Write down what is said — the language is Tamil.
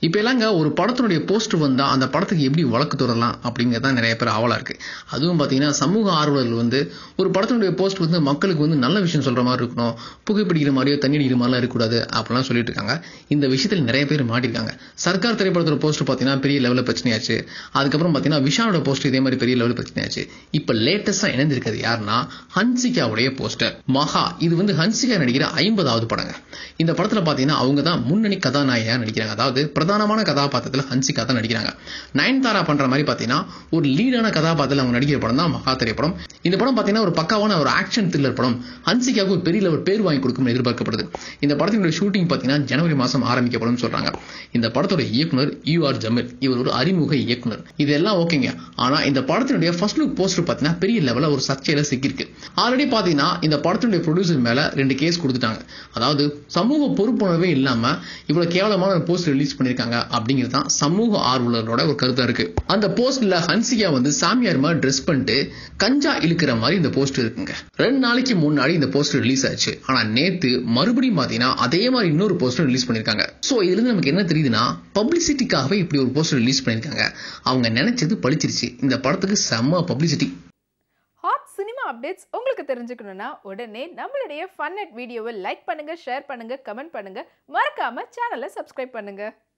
இப்போ எல்லாங்க ஒரு படத்தினுடைய போஸ்டர் வந்தால் அந்த படத்துக்கு எப்படி வழக்கு தொடரலாம் அப்படிங்கிறது தான் நிறைய பேர் ஆவலாக இருக்குது அதுவும் பார்த்தீங்கன்னா சமூக ஆர்வலர்கள் வந்து ஒரு படத்தினுடைய போஸ்ட் வந்து மக்களுக்கு வந்து நல்ல விஷயம் சொல்கிற மாதிரி இருக்கணும் புகைப்பிடிக்கிற மாதிரியோ தண்ணி அடிக்கிற மாதிரிலாம் இருக்கக்கூடாது அப்படிலாம் சொல்லிட்டு இருக்காங்க இந்த விஷயத்தில் நிறைய பேர் மாட்டிருக்காங்க சர்க்கார் திரைப்படத்தோட போஸ்ட் பார்த்தீங்கன்னா பெரிய லெவலில் பிரச்சனையாச்சு அதுக்கப்புறம் பார்த்தீங்கன்னா விஷாலோட போஸ்ட் இதே மாதிரி பெரிய லெவலில் பிரச்சனையாச்சு இப்போ லேட்டஸ்ட்டாக இணைந்திருக்கிறது யாருன்னா ஹன்சிகாவுடைய போஸ்டர் மகா இது வந்து ஹன்சிகா நடிக்கிற ஐம்பதாவது படங்க இந்த படத்தில் பார்த்தீங்கன்னா அவங்க தான் முன்னணி கதாநாயகியாக நடிக்கிறாங்க அதாவது பிரதானமான கதாபாத்திரத்தில் ஹன்சிகா தான் நடிக்கிறாங்க நயன்தாரா பண்ற மாதிரி பார்த்தீங்கன்னா ஒரு லீடான கதாபாத்திரத்தில் அவங்க நடிக்கிற படம் தான் மகா திரைப்படம் இந்த படம் பார்த்தீங்கன்னா ஒரு பக்காவான ஒரு ஆக்ஷன் த்ரில்லர் படம் ஹன்சிகாவுக்கு ஒரு பெரிய லெவல் பேர் வாங்கி கொடுக்கும் எதிர்பார்க்கப்படுது இந்த படத்தினுடைய ஷூட்டிங் பார்த்தீங்கன்னா ஜனவரி மாதம் ஆரம்பிக்கப்படும் சொல்றாங்க இந்த படத்தோட இயக்குனர் யூ ஆர் ஜமீல் இவர் ஒரு அறிமுக இயக்குனர் இதெல்லாம் ஓகேங்க ஆனா இந்த படத்தினுடைய ஃபர்ஸ்ட் லுக் போஸ்டர் பார்த்தீங்கன்னா பெரிய லெவலில் ஒரு சர்ச்சையில சிக்கிருக்கு ஆல்ரெடி பார்த்தீங்கன்னா இந்த படத்தினுடைய ப்ரொடியூசர் மேல ரெண்டு கேஸ் கொடுத்துட்டாங்க அதாவது சமூக பொறுப்புணர்வே இல்லாம இவ்வளவு கேவலமான ஒரு போஸ்ட் ரிலீஸ் பண்ணிருக்காங்க அப்படிங்கிறது தான் சமூக ஆர்வலரோட ஒரு கருத்தா இருக்கு அந்த போஸ்ட்ல ஹன்சிகா வந்து சாமியார் மாதிரி ட்ரெஸ் பண்ணிட்டு கஞ்சா இழுக்கிற மாதிரி இந்த போஸ்ட் இருக்குங்க ரெண்டு நாளைக்கு முன்னாடி இந்த போஸ்ட் ரிலீஸ் ஆச்சு ஆனா நேத்து மறுபடியும் பாத்தீங்கன்னா அதே மாதிரி இன்னொரு போஸ்டர் ரிலீஸ் பண்ணிருக்காங்க சோ இதுல இருந்து நமக்கு என்ன தெரியுதுன்னா பப்ளிசிட்டிக்காகவே இப்படி ஒரு போஸ்டர் ரிலீஸ் பண்ணிருக்காங்க அவங்க நினைச்சது பழிச்சிருச்சு இந்த படத்துக்கு செம்ம பப்ளிசிட்டி ஹாட் சினிமா அப்டேட்ஸ் உங்களுக்கு தெரிஞ்சுக்கணும்னா உடனே நம்மளுடைய ஃபன் அட் வீடியோவை லைக் பண்ணுங்க ஷேர் பண்ணுங்க கமெண்ட் பண்ணுங்க மறக்காம சேனலை சப்ஸ்கிரைப் பண்ணுங்க